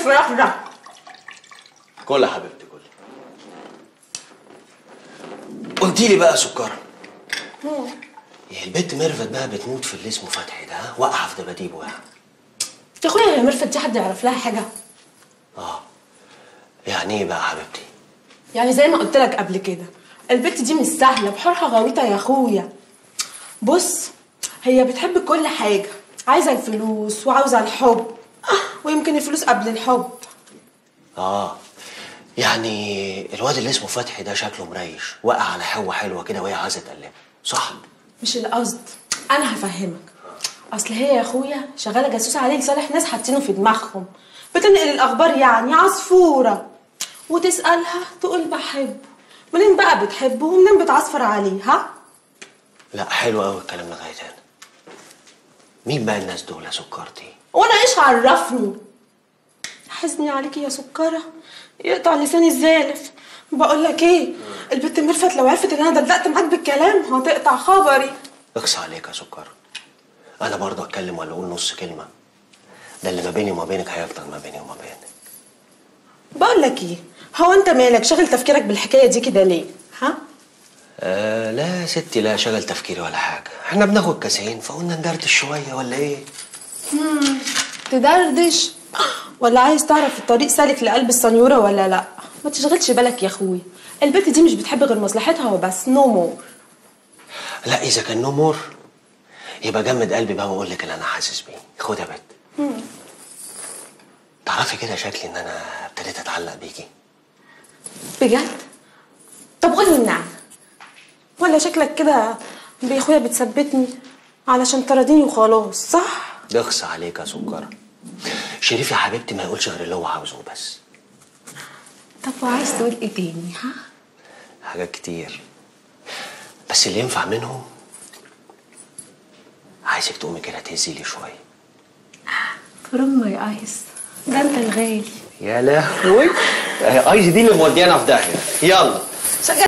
الفراخ ده كل يا حبيبتي كل قلت لي بقى يا سكر هي البت ميرفت بقى بتموت في اللي اسمه فتحي ده ها؟ واقعه في دباديبه يعني يا اخويا يا ميرفت دي حد يعرف لها حاجه اه يعني ايه بقى يا حبيبتي يعني زي ما قلت لك قبل كده البت دي مش سهله بحورها غويطه يا اخويا بص هي بتحب كل حاجه عايزه الفلوس وعاوزه الحب آه، ويمكن الفلوس قبل الحب اه يعني الواد اللي اسمه فتحي ده شكله مريش وقع على حوه حلوه كده وهي عايزه تقلبه صح مش القصد انا هفهمك اصل هي يا اخويا شغاله جاسوسه عليه لصالح ناس حاطينه في دماغهم بتنقل الاخبار يعني عصفوره وتسالها تقول بحبه منين بقى بتحبه ومنين بتعصفر عليه ها لا حلو قوي الكلام لغايه هنا مين بقى الناس دول يا سكرتي وانا ايش عرفني حزني عليكي يا سكره يقطع لساني الزالف بقول لك ايه البت ميرفت لو عرفت ان انا دلقت معاك بالكلام هتقطع خبري اقسى عليك يا سكر انا برضه اتكلم ولا اقول نص كلمه ده اللي ما بيني وما بينك هيفضل ما بيني وما بينك بقول لك ايه هو انت مالك شاغل تفكيرك بالحكايه دي كده ليه ها آه لا يا ستي لا شغل تفكيري ولا حاجه احنا بناخد كاسين فقلنا ندردش شويه ولا ايه تدردش ولا عايز تعرف الطريق سالك لقلب السنيوره ولا لا ما تشغلش بالك يا اخوي البت دي مش بتحب غير مصلحتها وبس نو مور لا اذا كان نو مور يبقى جمد قلبي بقى واقول لك اللي انا حاسس بيه خد يا بت تعرفي كده شكلي ان انا ابتديت اتعلق بيكي بجد طب قولي النعم ولا شكلك كده يا اخويا بتثبتني علشان تراضيني وخلاص صح اخصى عليك يا سكر شريف يا حبيبتي ما يقولش غير اللي هو عاوزه بس طب وعايز تقول ايه تاني ها حاجات كتير بس اللي ينفع منهم عايزك تقومي كده تهزي لي شويه فروم ماي ايس ده انت الغالي يا لهوي ايس دي اللي موديانا في داهيه يلا